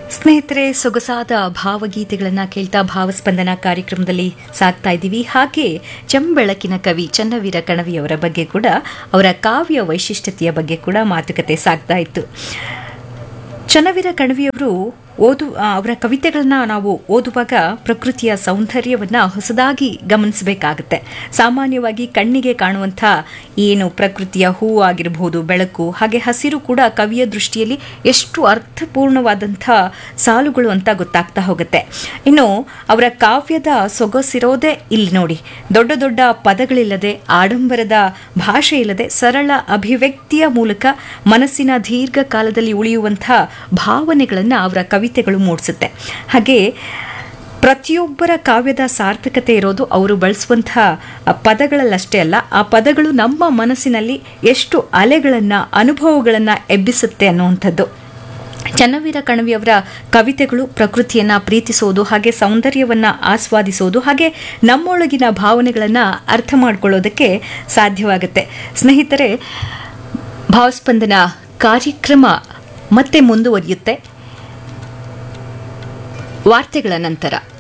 ಸ್ನೇಹಿತರೆ ಸೊಗಸಾದ ಭಾವಗೀತೆಗಳನ್ನ ಕೇಳ್ತಾ ಭಾವಸ್ಪಂದನ ಕಾರ್ಯಕ್ರಮದಲ್ಲಿ ಸಾಕ್ತಾ ಇದ್ದೀವಿ ಹಾಗೆ ಚೆಂಬೆಳಕಿನ ಕವಿ ಚನ್ನವೀರ ಕಣವಿಯವರ ಬಗ್ಗೆ ಕೂಡ ಅವರ ಕಾವ್ಯ ವೈಶಿಷ್ಟ್ಯತೆಯ ಬಗ್ಗೆ ಕೂಡ ಮಾತುಕತೆ ಸಾಗ್ತಾ ಇತ್ತು ಚನ್ನವೀರ ಕಣವಿಯವರು ಓದು ಆ, ಅವರ ಕವಿತೆಗಳನ್ನ ನಾವು ಓದುವಾಗ ಪ್ರಕೃತಿಯ ಸೌಂದರ್ಯವನ್ನ ಹೊಸದಾಗಿ ಗಮನಿಸಬೇಕಾಗುತ್ತೆ ಸಾಮಾನ್ಯವಾಗಿ ಕಣ್ಣಿಗೆ ಕಾಣುವಂಥ ಏನು ಪ್ರಕೃತಿಯ ಹೂವು ಆಗಿರಬಹುದು ಬೆಳಕು ಹಾಗೆ ಹಸಿರು ಕೂಡ ಕವಿಯ ದೃಷ್ಟಿಯಲ್ಲಿ ಎಷ್ಟು ಅರ್ಥಪೂರ್ಣವಾದಂಥ ಸಾಲುಗಳು ಅಂತ ಗೊತ್ತಾಗ್ತಾ ಹೋಗುತ್ತೆ ಇನ್ನು ಅವರ ಕಾವ್ಯದ ಸೊಗಸಿರೋದೇ ಇಲ್ಲಿ ನೋಡಿ ದೊಡ್ಡ ದೊಡ್ಡ ಪದಗಳಿಲ್ಲದೆ ಆಡಂಬರದ ಭಾಷೆ ಇಲ್ಲದೆ ಸರಳ ಅಭಿವ್ಯಕ್ತಿಯ ಮೂಲಕ ಮನಸ್ಸಿನ ದೀರ್ಘಕಾಲದಲ್ಲಿ ಉಳಿಯುವಂಥ ಭಾವನೆಗಳನ್ನು ಅವರ ಕವಿತೆಗಳು ಮೂಡಿಸುತ್ತೆ ಹಾಗೆ ಪ್ರತಿಯೊಬ್ಬರ ಕಾವ್ಯದ ಸಾರ್ಥಕತೆ ಇರೋದು ಅವರು ಬಳಸುವಂಥ ಪದಗಳಲ್ಲಷ್ಟೇ ಅಲ್ಲ ಆ ಪದಗಳು ನಮ್ಮ ಮನಸ್ಸಿನಲ್ಲಿ ಎಷ್ಟು ಅಲೆಗಳನ್ನು ಅನುಭವಗಳನ್ನು ಎಬ್ಬಿಸುತ್ತೆ ಅನ್ನುವಂಥದ್ದು ಚನ್ನವೀರ ಕಣವಿಯವರ ಕವಿತೆಗಳು ಪ್ರಕೃತಿಯನ್ನ ಪ್ರೀತಿಸೋದು ಹಾಗೆ ಸೌಂದರ್ಯವನ್ನ ಆಸ್ವಾದಿಸೋದು ಹಾಗೆ ನಮ್ಮೊಳಗಿನ ಭಾವನೆಗಳನ್ನ ಅರ್ಥ ಮಾಡ್ಕೊಳ್ಳೋದಕ್ಕೆ ಸಾಧ್ಯವಾಗುತ್ತೆ ಸ್ನೇಹಿತರೆ ಭಾವಸ್ಪಂದನ ಕಾರ್ಯಕ್ರಮ ಮತ್ತೆ ಮುಂದುವರಿಯುತ್ತೆ ವಾರ್ತೆಗಳ ನಂತರ